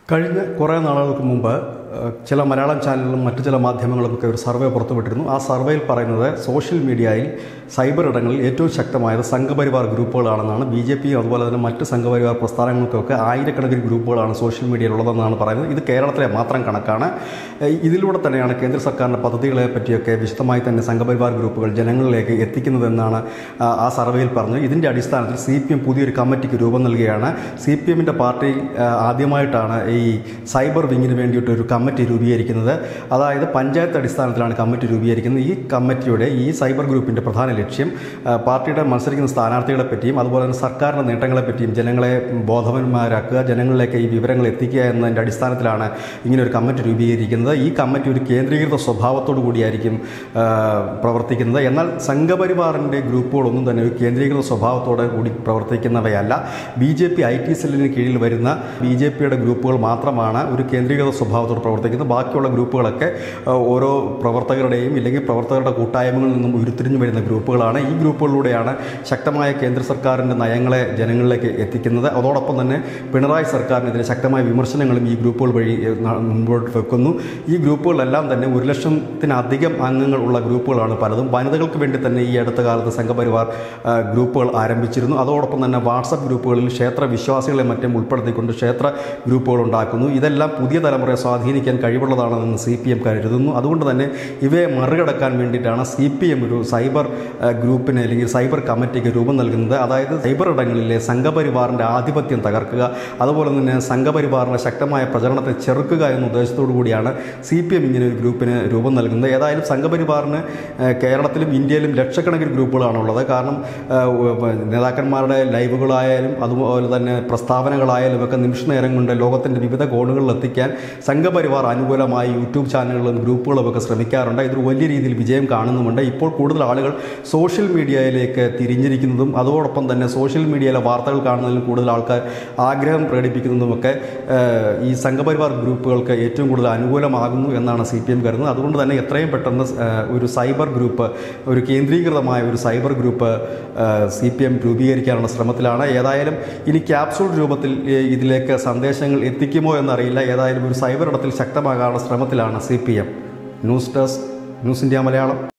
കഴിഞ്ഞ കുറേ നാളുകൾക്ക് മുമ്പ് ഏഹ്, ചില മലയാളം ചാനലുകളും മറ്റു ചില മാധ്യമങ്ങളുമൊക്കെ ഒരു സർവേ പുറത്തുവിട്ടിരുന്നു ആ സർവേയിൽ പറയുന്നത് സോഷ്യൽ മീഡിയയിൽ സൈബർ ഇടങ്ങളിൽ ഏറ്റവും ശക്തമായത് സംഘപരിവാർ ഗ്രൂപ്പുകളാണെന്നാണ് ബി ജെ പി അതുപോലെ തന്നെ മറ്റ് സംഘപരിവാർ പ്രസ്ഥാനങ്ങൾക്കൊക്കെ ആയിരക്കണക്കിന് ഗ്രൂപ്പുകളാണ് സോഷ്യൽ മീഡിയയിലുള്ളതെന്നാണ് പറയുന്നത് ഇത് കേരളത്തിലെ മാത്രം കണക്കാണ് ഏഹ്, ഇതിലൂടെ തന്നെയാണ് കേന്ദ്ര സർക്കാരിൻ്റെ പദ്ധതികളെ പറ്റിയൊക്കെ വിശദമായി തന്നെ സംഘപരിവാർ ഗ്രൂപ്പുകൾ ജനങ്ങളിലേക്ക് എത്തിക്കുന്നതെന്നാണ് ആ, ആ സർവേയിൽ പറഞ്ഞത് ഇതിൻ്റെ അടിസ്ഥാനത്തിൽ സി പി എം പുതിയൊരു കമ്മിറ്റിക്ക് രൂപം നൽകുകയാണ് സി പി എമ്മിൻ്റെ പാർട്ടി ആ, ആദ്യമായിട്ടാണ് ഈ സൈബർ വിങ്ങിന് വേണ്ടിയിട്ട് ഒരു കമ്മിറ്റി രൂപീകരിക്കുന്നത് അതായത് പഞ്ചായത്ത് അടിസ്ഥാനത്തിലാണ് കമ്മിറ്റി രൂപീകരിക്കുന്നത് ഈ കമ്മിറ്റിയുടെ ഈ സൈബർ ഗ്രൂപ്പിൻ്റെ പ്രധാന ലക്ഷ്യം ആ, പാർട്ടിയുടെ മത്സരിക്കുന്ന സ്ഥാനാർത്ഥികളെ പറ്റിയും അതുപോലെ തന്നെ സർക്കാരിൻ്റെ നേട്ടങ്ങളെ പറ്റിയും ജനങ്ങളെ ബോധവാന്മാരാക്കുക ജനങ്ങളിലേക്ക് ഈ വിവരങ്ങൾ എത്തിക്കുക എന്നതിൻ്റെ അടിസ്ഥാനത്തിലാണ് ഇങ്ങനെ ഒരു കമ്മിറ്റി രൂപീകരിക്കുന്നത് ഈ കമ്മിറ്റി ഒരു കേന്ദ്രീകൃത സ്വഭാവത്തോടു കൂടിയായിരിക്കും ആ, പ്രവർത്തിക്കുന്നത് എന്നാൽ സംഘപരിവാറിൻ്റെ ഗ്രൂപ്പുകളൊന്നും തന്നെ ഒരു കേന്ദ്രീകൃത സ്വഭാവത്തോടെ കൂടി പ്രവർത്തിക്കുന്നവയല്ല B J P I T സെല്ലിന് കീഴിൽ വരുന്ന ബി ജെ പിയുടെ ഗ്രൂപ്പുകൾ മാത്രമാണ് ഒരു കേന്ദ്രീകൃത സ്വഭാവത്തോടെ പ്രവർത്തിക്കുന്നത് ബാക്കിയുള്ള ഗ്രൂപ്പുകളൊക്കെ ആ, ഓരോ പ്രവർത്തകരുടെയും ഇല്ലെങ്കിൽ പ്രവർത്തകരുടെ കൂട്ടായ്മകളിൽ നിന്നും ഉരുത്തിരിഞ്ഞു വരുന്ന ഗ്രൂപ്പുകളാണ് ഈ ഗ്രൂപ്പുകളിലൂടെയാണ് ശക്തമായ കേന്ദ്ര സർക്കാരിൻ്റെ നയങ്ങളെ ജനങ്ങളിലേക്ക് എത്തിക്കുന്നത് അതോടൊപ്പം തന്നെ പിണറായി സർക്കാരിനെതിരെ ശക്തമായ വിമർശനങ്ങളും ഈ ഗ്രൂപ്പുകൾ വഴി ഏ, ന- മുൻപോട്ട് വെക്കുന്നു ഈ ഗ്രൂപ്പുകളെല്ലാം തന്നെ ഒരു ലക്ഷത്തിനധികം അംഗങ്ങൾ ഉള്ള ഗ്രൂപ്പുകളാണ് പലതും വനിതകൾക്ക് വേണ്ടി തന്നെ ഈ അടുത്ത കാലത്ത് സംഘപരിവാർ ആ, ഗ്രൂപ്പുകൾ ആരംഭിച്ചിരുന്നു അതോടൊപ്പം തന്നെ വാട്സപ്പ് ഗ്രൂപ്പുകളിൽ ക്ഷേത്ര വിശ്വാസികളെ മറ്റും ഉൾപ്പെടുത്തിക്കൊണ്ട് ക്ഷേത്ര ഗ്രൂപ്പുകൾ ഉണ്ടാക്കുന്നു ഇതെല്ലാം പുതിയ തലമുറയെ സ്വാധീനിക്കാൻ കഴിവുള്ളതാണെന്ന് സി പി എം കരുതുന്നു അതുകൊണ്ട് തന്നെ ഇവയെ മറികടക്കാൻ വേണ്ടിയിട്ടാണ് സി പി എം ഒരു സൈബർ ആ, ഗ്രൂപ്പിന് അല്ലെങ്കിൽ സൈബർ കമ്മിറ്റിക്ക് രൂപം നൽകുന്നത് അതായത് സൈബർ ഇടങ്ങളിലെ സംഘപരിവാറിൻ്റെ ആധിപത്യം തകർക്കുക അതുപോലെ തന്നെ സംഘപരിവാറിൻ്റെ ശക്തമായ പ്രചരണത്തെ ചെറുക്കുക എന്ന ഉദ്ദേശത്തോടു കൂടിയാണ് സി പി എം ഇങ്ങനെ ഒരു ഗ്രൂപ്പിന് രൂപം നൽകുന്നത് ഏതായാലും സംഘപരിവാറിന് ആ, കേരളത്തിലും ഇന്ത്യയിലും ലക്ഷക്കണക്കിന് ഗ്രൂപ്പുകളാണുള്ളത് കാരണം ആ, ഉ- നേതാക്കന്മാരുടെ ലൈവുകളായാലും അതുപോലെ തന്നെ പ്രസ്താവനകളായാലും ഒക്കെ നിമിഷ നേരം കൊണ്ട് ലോകത്തിൻ്റെ വിവിധ കോണുകളിൽ എത്തിക്കാൻ സംഘപരിവാർ അനുകൂലമായി യൂട്യൂബ് ചാനലുകളും ഗ്രൂപ്പുകളും ഒക്കെ ശ്രമിക്കാറുണ്ട് ഇതൊരു വലിയ രീതിയിൽ വിജയം കാണുന്നുമുണ്ട് ഇപ്പോൾ കൂടുതൽ ആളുകൾ സോഷ്യൽ മീഡിയയിലേക്ക് തിരിഞ്ഞിരിക്കുന്നതും അതോടൊപ്പം തന്നെ സോഷ്യൽ മീഡിയയിലെ വാർത്തകൾ കാണുന്നതിലും കൂടുതൽ ആൾക്കാർ ആഗ്രഹം പ്രകടിപ്പിക്കുന്നതുമൊക്കെ ഏഹ്, ഈ സംഘപരിവാർ ഗ്രൂപ്പുകൾക്ക് ഏറ്റവും കൂടുതൽ അനുകൂലമാകുന്നു എന്നാണ് സി പി എം കരുതുന്നത് അതുകൊണ്ട് തന്നെ എത്രയും പെട്ടെന്ന് ഏഹ്, ഒരു സൈബർ ഗ്രൂപ്പ് ഒരു കേന്ദ്രീകൃതമായ ഒരു cyber group C P M രൂപീകരിക്കാനുള്ള ശ്രമത്തിലാണ് ഏതായാലും ഇനി ക്യാപ്സൂൾ രൂപത്തിൽ ഏഹ്, ഇതിലേക്ക് സന്ദേശങ്ങൾ എത്തിക്കുമോ എന്നറിയില്ല ഏതായാലും ഒരു സൈബർ ഇടത്തിൽ ശക്തമാകാനുള്ള ശ്രമത്തിലാണ് C P M news desk news India Malayalam